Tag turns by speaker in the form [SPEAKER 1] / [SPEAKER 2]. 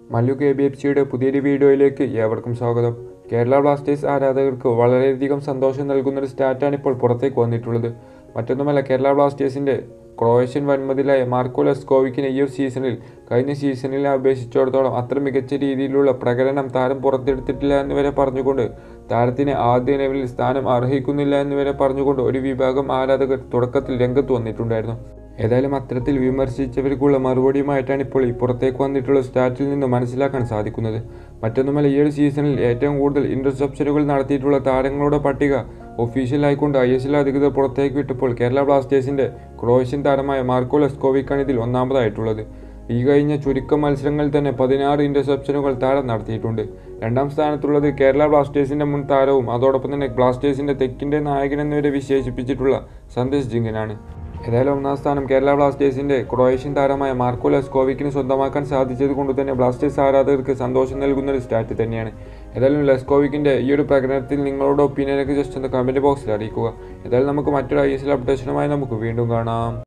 [SPEAKER 1] Mallu K B F സിയുടെ പുതിയൊരു വീഡിയോയിലേക്ക് ഏവർക്കും സ്വാഗതം കേരള ബ്ലാസ്റ്റേഴ്സ് ആരാധകർക്ക് വളരെയധികം സന്തോഷം നൽകുന്ന ഒരു സ്റ്റാറ്റാണ് ഇപ്പോൾ പുറത്തേക്ക് വന്നിട്ടുള്ളത് മറ്റൊന്നുമല്ല കേരള ബ്ലാസ്റ്റേഴ്സിന്റെ ക്രൊയേഷ്യൻ വൻമതിലായ മാർക്കോ ലെസ്കോവിക്കിന് ഈ ഒരു സീസണിൽ കഴിഞ്ഞ സീസണിലെ അപേക്ഷിച്ചിടത്തോളം അത്ര മികച്ച രീതിയിലുള്ള പ്രകടനം താരം പുറത്തെടുത്തിട്ടില്ല എന്ന് വരെ പറഞ്ഞുകൊണ്ട് താരത്തിന് ആദ്യ ലെവലിൽ സ്ഥാനം അർഹിക്കുന്നില്ല എന്ന് വരെ പറഞ്ഞുകൊണ്ട് ഒരു വിഭാഗം ആരാധകർ തുടക്കത്തിൽ രംഗത്ത് വന്നിട്ടുണ്ടായിരുന്നു ഏതായാലും അത്തരത്തിൽ വിമർശിച്ചവർക്കുള്ള മറുപടിയുമായിട്ടാണ് ഇപ്പോൾ ഈ പുറത്തേക്ക് വന്നിട്ടുള്ള സ്റ്റാറ്റിൽ നിന്ന് മനസ്സിലാക്കാൻ സാധിക്കുന്നത് മറ്റൊന്നുമല്ല ഈ ഒരു സീസണിൽ ഏറ്റവും കൂടുതൽ ഇന്റർസെപ്ഷനുകൾ നടത്തിയിട്ടുള്ള താരങ്ങളുടെ പട്ടിക ഒഫീഷ്യലായിക്കൊണ്ട് ഐ എസ് എൽ അധികൃതർ പുറത്തേക്ക് വിട്ടപ്പോൾ കേരള ബ്ലാസ്റ്റേഴ്സിന്റെ ക്രൊയേഷ്യൻ താരമായ മാർക്കോ ലെസ്കോവിക്കാണ് ഇതിൽ ഒന്നാമതായിട്ടുള്ളത് ഈ കഴിഞ്ഞ ചുരുക്കം മത്സരങ്ങളിൽ തന്നെ പതിനാറ് ഇന്റർസെപ്ഷനുകൾ താരം നടത്തിയിട്ടുണ്ട് രണ്ടാം സ്ഥാനത്തുള്ളത് കേരള ബ്ലാസ്റ്റേഴ്സിന്റെ മുൻ താരവും അതോടൊപ്പം തന്നെ ബ്ലാസ്റ്റേഴ്സിന്റെ തെക്കിന്റെ നായകൻ എന്നിവരെ വിശേഷിപ്പിച്ചിട്ടുള്ള സന്ദേശ് ജിങ്കനാണ് ഏതായാലും ഒന്നാം സ്ഥാനം കേരള ബ്ലാസ്റ്റേഴ്സിന്റെ ക്രൊയേഷ്യൻ താരമായ മാർക്കോ ലെസ്കോവിക്കിന് സ്വന്തമാക്കാൻ സാധിച്ചത് കൊണ്ട് തന്നെ ബ്ലാസ്റ്റേഴ്സ് ആരാധകർക്ക് സന്തോഷം നൽകുന്ന ഒരു സ്റ്റാറ്റ് തന്നെയാണ് ഏതായാലും ലെസ്കോവിക്കിന്റെ ഈ ഒരു പ്രകടനത്തിൽ നിങ്ങളുടെ ഒപ്പീനിയനൊക്കെ ജസ്റ്റ് ഒന്ന് കമന്റ് ബോക്സിൽ അറിയിക്കുക ഏതായാലും നമുക്ക് മറ്റൊരു ഐ എസ് എൽ അപ്ഡേഷനുമായി നമുക്ക് വീണ്ടും കാണാം